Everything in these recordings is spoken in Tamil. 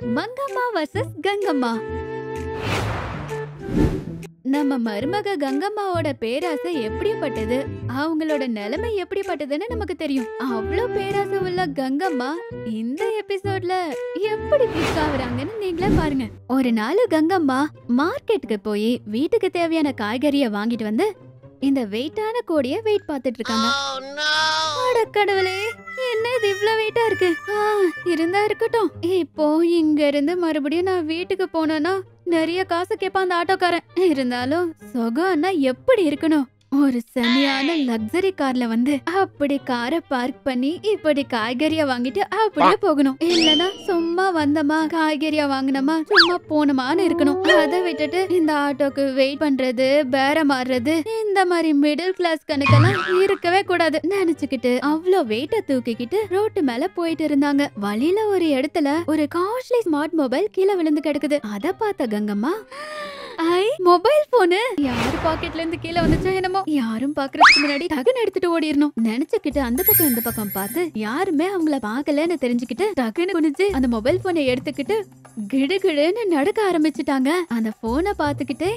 மங்கம்மா வர்சஸ் கங்கம்மா நம்ம மருமக கங்கம்மாவோட பேராசை எப்படிப்பட்டது அவங்களோட நிலைமை எப்படிப்பட்டதுன்னு நமக்கு தெரியும் அவ்வளோ பேராசை உள்ள கங்கம்மா இந்த எபிசோட்ல எப்படி பிக் ஆகுறாங்கன்னு நீங்களே பாருங்க ஒரு நாள் கங்கம்மா மார்க்கெட்டுக்கு போய் வீட்டுக்கு தேவையான காய்கறிய வாங்கிட்டு வந்து இந்த வெயிட்டான கோடிய வெயிட் பார்த்துட்டு இருக்காங்க அட கடவுளே என்ன இது இவ்ளோ வெயிட்டா இருக்கு ஆ, இருந்தா இருக்கட்டும் இப்போ இங்க இருந்து மறுபடியும் நான் வீட்டுக்கு போனேன்னா நிறைய காசு கேட்பான் அந்த ஆட்டோக்காரன் இருந்தாலும் சுகம்னா எப்படி இருக்கணும் ஒரு செமையான லக்ஸரி கார்ல வந்து அப்படி காரை பார்க் பண்ணி இப்படி காய்கறிய வாங்கிட்டு அப்படியே போகணும் இல்லனா சும்மா வந்தமா காய்கறிய வாங்கினமா சும்மா போனமான்னு இருக்கணும் அதை விட்டுட்டு இந்த ஆட்டோக்கு வெயிட் பண்றது பேரம் மாறுறது இந்த மாதிரி மிடில் கிளாஸ் கணக்கெல்லாம் இருக்கவே கூடாது நினைச்சுக்கிட்டு அவ்வளோ வெயிட்ட தூக்கிக்கிட்டு ரோட்டு மேல போயிட்டு இருந்தாங்க வழியில ஒரு இடத்துல ஒரு காஸ்ட்லி ஸ்மார்ட் மொபைல் கீழே விழுந்து கிடக்குது அத பார்த்த கங்கம்மா ஐ மொபைல் போனு யாரு பாக்கெட்ல இருந்து கீழே வந்துச்சோ என்னமோ யாரும் பாக்குறதுக்கு முன்னாடி டக்குன்னு எடுத்துட்டு ஓடிரணும் நினைச்சுக்கிட்டு அந்த பக்கம் இந்த பக்கம் பார்த்து யாருமே அவங்கள பாக்கலன்னு தெரிஞ்சுக்கிட்டு டக்குன்னு குனிஞ்சு அந்த மொபைல் போனை எடுத்துக்கிட்டு கிடுகிடுன்னு நடக்க ஆரம்பிச்சுட்டாங்க அந்த போனை பாத்துக்கிட்டே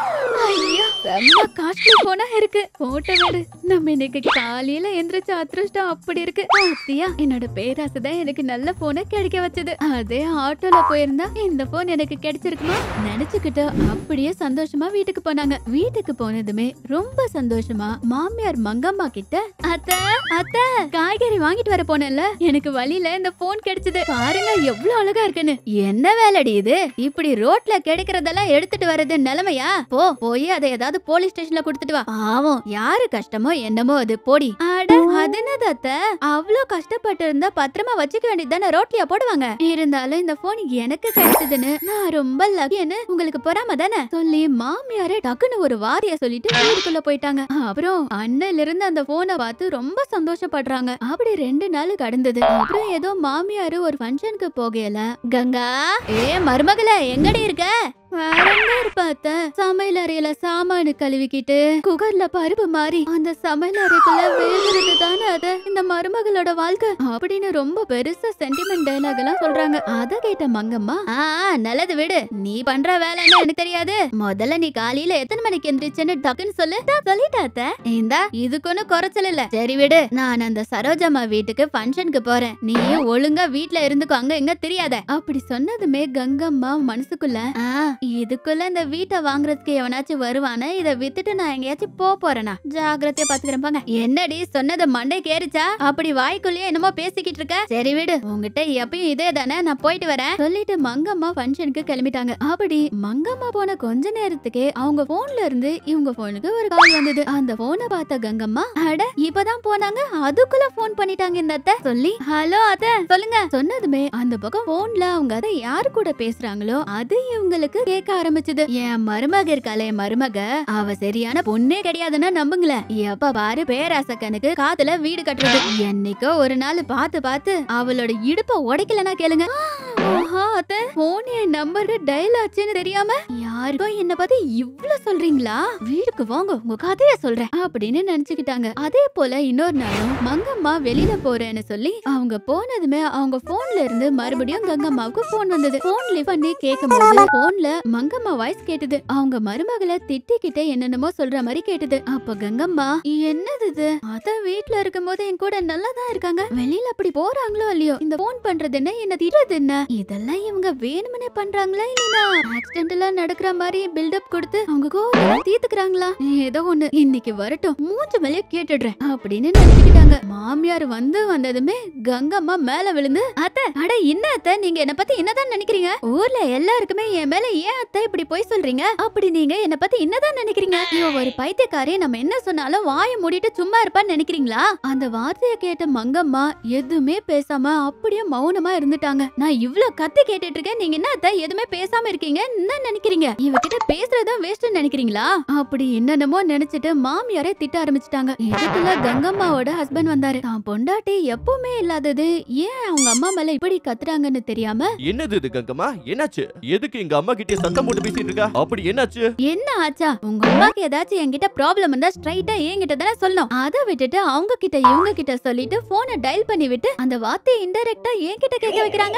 ஐயா செம்ம காஸ்ட்லி போனா இருக்கு போட்டோ விடு நம்ம இன்னைக்கு காலையில எந்திரிச்ச அதிருஷ்டம் அப்படி இருக்கு பாத்தியா என்னோட பேராசை தான் எனக்கு நல்ல போனை கிடைக்க வச்சது அதே ஆட்டோல போயிருந்தா இந்த போன் எனக்கு கிடைச்சிருக்குமா நினைச்சுக்கிட்டு அப்படியே சந்தோஷமா வீட்டுக்கு போனாங்க வீட்டுக்கு போனதுமே ரொம்ப சந்தோஷமா மாமியார் மங்கம்மா கிட்ட அத்த அத்த காய்கறி வாங்கிட்டு வர போனேன்ல எனக்கு வழியில இந்த போன் கிடைச்சது பாருங்க எவ்வளவு அழகா இருக்குன்னு என்ன வேலைடி இது இப்படி ரோட்ல கிடைக்கிறதெல்லாம் எடுத்துட்டு வர்றது நிலைமையா போ போய் அதை ஏதாவது போலீஸ் ஸ்டேஷன்ல கொடுத்துட்டு வா பாவம் யாரு கஷ்டமோ என்னமோ அது போடி அட அது என்னது அத்த அவ்வளவு கஷ்டப்பட்டு இருந்தா பத்திரமா வச்சுக்க வேண்டியது தானே ரோட்லயா போடுவாங்க இருந்தாலும் இந்த போன் எனக்கு கிடைச்சதுன்னு நான் ரொம்ப லக்கியன்னு உங்களுக்கு பொறாம தானே சொல்லி மாமியாரே டக்குன்னு ஒரு வாரிய சொல்லிட்டு வீட்டுக்குள்ள போயிட்டாங்க அப்புறம் அண்ணன்ல இருந்து அந்த போனை பார்த்து ரொம்ப சந்தோஷப்படுறாங்க அப்படி ரெண்டு நாள் கடந்தது அப்புறம் ஏதோ மாமியாரு ஒரு ஃபங்க்ஷனுக்கு போகல கங்கா ஏ மருமகளே எங்கடி இருக்க வேறங்க இருப்பாத்த சமையல் அறையில சாமானு கழுவிக்கிட்டு குகர்ல பருப்பு மாறி அந்த சமையல் அறைக்குள்ள வேகிறது தானே அது இந்த மருமகளோட வாழ்க்கை அப்படின்னு ரொம்ப பெருசா சென்டிமெண்ட் டைலாக் எல்லாம் சொல்றாங்க அத கேட்ட மங்கம்மா ஆ நல்லது விடு நீ பண்ற வேலைன்னு எனக்கு தெரியாது முதல்ல நீ காலையில எத்தனை மணிக்கு எந்திரிச்சேன்னு டக்குன்னு சொல்லு நான் சொல்லிட்டாத்த இந்தா இதுக்கு ஒன்னும் குறைச்சல் இல்ல சரி விடு நான் அந்த சரோஜம்மா வீட்டுக்கு ஃபங்க்ஷனுக்கு போறேன் நீ ஒழுங்கா வீட்ல இருந்துக்கோ அங்க எங்க தெரியாத அப்படி சொன்னதுமே கங்கம்மா மனசுக்குள்ள ஆ இதுக்குள்ள இந்த வீட்டை வாங்குறதுக்கு எவனாச்சும் வருவானே இத வித்துட்டு நான் எங்கேயாச்சும் போ போறேனா ஜாக்கிரதையா பாத்துக்கிறேன் போங்க என்னடி சொன்னது மண்டை கேரிச்சா அப்படி வாய்க்குள்ளேயே என்னமோ பேசிக்கிட்டு இருக்க சரி விடு உங்ககிட்ட எப்பயும் இதே தானே நான் போயிட்டு வரேன் சொல்லிட்டு மங்கம்மா ஃபங்க்ஷனுக்கு கிளம்பிட்டாங்க அப்படி மங்கம்மா போன கொஞ்ச நேரத்துக்கே அவங்க போன்ல இருந்து இவங்க போனுக்கு ஒரு கால் வந்தது அந்த போனை பார்த்த கங்கம்மா அட இப்பதான் போனாங்க அதுக்குள்ள போன் பண்ணிட்டாங்க இந்த அத்தை சொல்லி ஹலோ அத்தை சொல்லுங்க சொன்னதுமே அந்த பக்கம் போன்ல அவங்க அதை யாரு கூட பேசுறாங்களோ அது இவங்களுக்கு கேட்க ஆரம்பிச்சது என் மருமக இருக்காளே மருமக அவ சரியான பொண்ணே கிடையாதுன்னா நம்புங்களேன் எப்ப பாரு பேராசக்கனுக்கு காத்துல வீடு கட்டுறது என்னைக்கோ ஒரு நாள் பார்த்து பார்த்து அவளோட இடுப்ப உடைக்கலனா கேளுங்க ஆஹா அத்தை போன் என் நம்பருக்கு டயல் ஆச்சுன்னு தெரியாம யாருக்கோ என்ன பார்த்து இவ்ளோ சொல்றீங்களா வீட்டுக்கு வாங்க உங்க கதைய சொல்றேன் அப்படின்னு நினைச்சுக்கிட்டாங்க அதே போல இன்னொரு நாளும் மங்கம்மா வெளியில போறேன்னு சொல்லி அவங்க போனதுமே அவங்க போன்ல இருந்து மறுபடியும் கங்கம்மாவுக்கு போன் வந்தது போன் லிவ் பண்ணி கேட்கும்போது போன்ல மங்கம்மா வாய்ஸ் கேட்டது அவங்க மருமகளை திட்டிக்கிட்டே என்னென்னமோ சொல்ற மாதிரி கேட்டது அப்ப கங்கம்மா என்னது இது அதான் வீட்ல இருக்கும்போது என் கூட நல்லா தான் இருக்காங்க வெளியில அப்படி போறாங்களோ இல்லையோ இந்த போன் பண்றது என்ன என்ன திட்டுறது என்ன இதெல்லாம் இவங்க வேணுமனே பண்றாங்களா இல்லைனா ஆக்சிடென்டலா நடக்கிற மாதிரி பில்டப் கொடுத்து அவங்க கோவம் தீர்த்துக்கிறாங்களா ஏதோ ஒண்ணு இன்னைக்கு வரட்டும் மூஞ்சு மேலே கேட்டுடுறேன் அப்படின்னு நினைச்சுக்கிட்டாங்க மாமியார் வந்து வந்ததுமே கங்கம்மா மேல விழுந்து அத்தை அட என்ன அத்தை நீங்க என்ன பத்தி என்னதான் நினைக்கிறீங்க ஊர்ல எல்லாருக்குமே என் மேல ஏன் அத்தை இப்படி போய் சொல்றீங்க அப்படி நீங்க என்ன பத்தி என்னதான் நினைக்கிறீங்க இவ ஒரு பைத்தியக்காரி நம்ம என்ன சொன்னாலும் வாய மூடிட்டு சும்மா இருப்பான்னு நினைக்கிறீங்களா அந்த வார்த்தையை கேட்ட மங்கம்மா எதுவுமே பேசாம அப்படியே மௌனமா இருந்துட்டாங்க நான் இவ்ளோ கத்தி கேட்டுட்டு இருக்கேன் நீங்க என்ன அத்தை எதுவுமே பேசாம இருக்கீங்க என்ன நினைக்கிறீங்க இவகிட்ட பேசுறதும் வேஸ்ட் நினைக்கிறீங்களா அப்படி என்னென்னமோ நினைச்சிட்டு மாமியாரே திட்ட ஆரம்பிச்சிட்டாங்க இதுக்குள்ள கங்கம்மாவோட ஹஸ்பண்ட் வந்தாரு தான் பொண்டாட்டி எப்பவுமே இல்லாதது ஏன் அவங்க அம்மா மேல இப்படி கத்துறாங்கன்னு தெரியாம என்னது இது கங்கம்மா என்னாச்சு எதுக்கு எங்க அம்மா கிட்ட சத்தம் போட்டு பேசிட்டு இருக்கா அப்படி என்னாச்சு என்ன ஆச்சா உங்க அம்மாக்கு ஏதாச்சும் என்கிட்ட ப்ராப்ளம் இருந்தா ஸ்ட்ரைட்டா என்கிட்ட தானே சொல்லணும் அதை விட்டுட்டு அவங்க கிட்ட இவங்க கிட்ட சொல்லிட்டு போனை டயல் பண்ணி விட்டு அந்த வார்த்தையை இன்டைரக்டா என்கிட்ட கேட்க வைக்கிறாங்க அவ்வளவு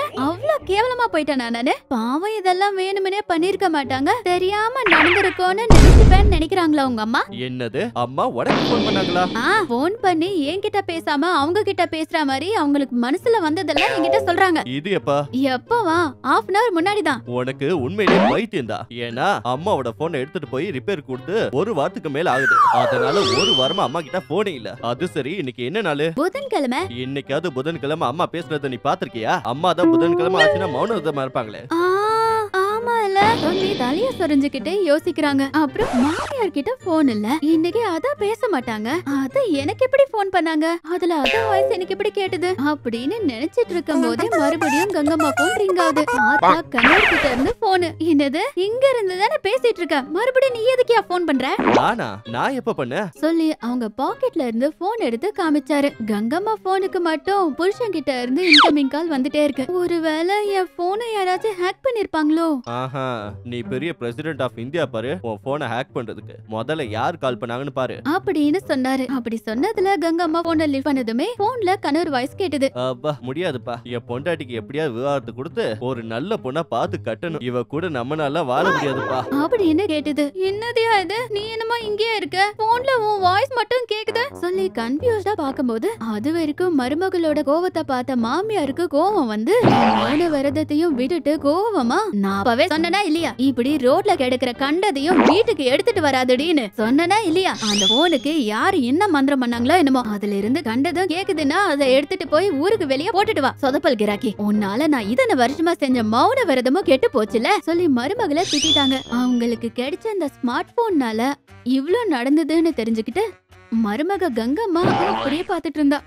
இவ்ளோ கேவலமா போயிட்டேனா நானு பாவம் இதெல்லாம் வேணும்னே பண்ணிருக்க மாட்டாங்க தெரியாம நடந்திருக்கோன்னு நினைச்சுப்பேன்னு நினைக்கிறாங்களா உங்க அம்மா என்னது அம்மா உனக்கு ஃபோன் பண்ணாங்களா ஆ போன் பண்ணி என்கிட்ட பேசாம அவங்க கிட்ட பேசுற மாதிரி அவங்களுக்கு மனசுல வந்ததெல்லாம் என்கிட்ட சொல்றாங்க இது எப்பா எப்பவா ஹாஃப் அன் அவர் முன்னாடி தான் உனக்கு உண்மையிலே பைத்தியம் தான் ஏன்னா அம்மாவோட போனை எடுத்துட்டு போய் ரிப்பேர் கொடுத்து ஒரு வாரத்துக்கு மேல ஆகுது அதனால ஒரு வாரமா அம்மா கிட்ட போனே இல்ல அது சரி இன்னைக்கு என்ன நாள் புதன்கிழமை இன்னைக்காவது புதன்கிழமை அம்மா பேசுறத நீ பாத்திருக்கியா அம்மா தான் புதன்கிழமை ஆச்சுன்னா மௌனமா இருப்பாங்களே ஆ, ஆமா இல்ல சொல்லி தலைய சொரிஞ்சுக்கிட்டே யோசிக்கிறாங்க அப்புறம் மாமியார் கிட்ட போன் இல்ல இன்னைக்கு அத பேச மாட்டாங்க அத எனக்கு எப்படி போன் பண்ணாங்க அதுல அத வாய்ஸ் எனக்கு எப்படி கேட்டது அப்படின்னு நினைச்சிட்டு இருக்கும் போதே மறுபடியும் கங்கம்மா போன் ரிங் ஆகுது பார்த்தா கணவர் கிட்ட இருந்து போனு என்னது இங்க இருந்து தானே பேசிட்டு இருக்க மறுபடியும் நீ எதுக்கியா போன் பண்ற நானா நான் எப்ப பண்ணேன் சொல்லி அவங்க பாக்கெட்ல இருந்து போன் எடுத்து காமிச்சாரு கங்கம்மா போனுக்கு மட்டும் புருஷன் கிட்ட இருந்து இன்கமிங் கால் வந்துட்டே இருக்கு ஒருவேளை என் போனை யாராச்சும் ஹேக் பண்ணிருப்பாங்களோ ஆஹா நீ பெரிய பிரசிடென்ட் ஆஃப் இந்தியா பாரு உன் போனை ஹேக் பண்றதுக்கு முதல்ல யார் கால் பண்ணாங்கன்னு பாரு அப்படின்னு சொன்னாரு அப்படி சொன்னதுல கங்கம்மா போன லிஃப்ட் பண்ணதுமே போன்ல கணவர் வாய்ஸ் கேட்டது அப்பா முடியாதுப்பா என் பொண்டாட்டிக்கு எப்படியாவது விவாகரத்து கொடுத்து ஒரு நல்ல பொண்ணா பார்த்து கட்டணும் இவ கூட நம்மனால வாழ முடியாதுப்பா அப்படின்னு கேட்டது என்னதியா இது நீ என்னமா இங்கேயே இருக்க போன்ல உன் வாய்ஸ் மட்டும் கேக்குது சொல்லி கன்ஃபியூஸ்டா பாக்கும்போது அது வரைக்கும் மருமகளோட கோவத்தை பார்த்த மாமியாருக்கு கோவம் வந்து மௌன விரதத்தையும் விட்டுட்டு கோவமா நான் அப்பவே சொன்னனா இல்லையா இப்படி ரோட்ல கிடக்குற கண்டதையும் வீட்டுக்கு எடுத்துட்டு வராதடின்னு சொன்னனா இல்லையா அந்த போனுக்கு யாரு என்ன மந்திரம் பண்ணாங்களோ என்னமோ அதுல இருந்து கண்டதும் கேக்குதுன்னா அதை எடுத்துட்டு போய் ஊருக்கு வெளியே போட்டுட்டு வா சொதப்பல் கிராக்கி உன்னால நான் இத்தனை வருஷமா செஞ்ச மௌன விரதமும் கெட்டு போச்சுல சொல்லி மருமகளை திட்டிட்டாங்க அவங்களுக்கு கிடைச்ச அந்த ஸ்மார்ட் போன்னால இவ்ளோ நடந்ததுன்னு தெரிஞ்சுக்கிட்டு மருமக கங்கம்மா அப்படியே பார்த்துட்டு இருந்தா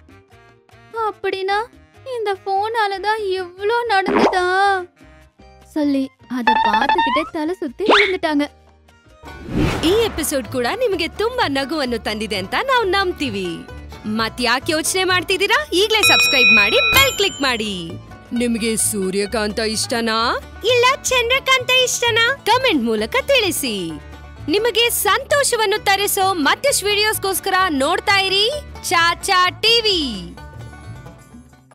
அப்படின்னா இந்த போனால தான் இவ்ளோ நடந்ததா சொல்லி ಅದ பார்த்துக்கிட்டே ತಲೆ ಸುತ್ತಿ விழுந்துட்டாங்க ಈ ಎಪಿಸೋಡ್ ಕೂಡ ನಿಮಗೆ ತುಂಬಾ ನಗುವನ್ನು ತಂದಿದೆ ಅಂತ ನಾವು ನಂಬ್ತೀವಿ ಮತ್ ಯಾಕೆ ಯೋಚನೆ ಮಾಡ್ತಿದ್ದೀರಾ ಈಗ್ಲೇ ಸಬ್ಸ್ಕ್ರೈಬ್ ಮಾಡಿ ಬೆಲ್ ಕ್ಲಿಕ್ ಮಾಡಿ ನಿಮಗೆ ಸೂರ್ಯಕಾಂತ ಇಷ್ಟನಾ ಇಲ್ಲ ಚಂದ್ರಕಾಂತ ಇಷ್ಟನಾ ಕಮೆಂಟ್ ಮೂಲಕ ತಿಳಿಸಿ ನಿಮಗೆ ಸಂತೋಷವನ್ನು ತರಿಸೋ ಮತ್ತಷ್ಟು ವಿಡಿಯೋಸ್ಗೋಸ್ಕರ ನೋಡ್ತಾ ಇರಿ ಚಾಚಾ ಟಿವಿ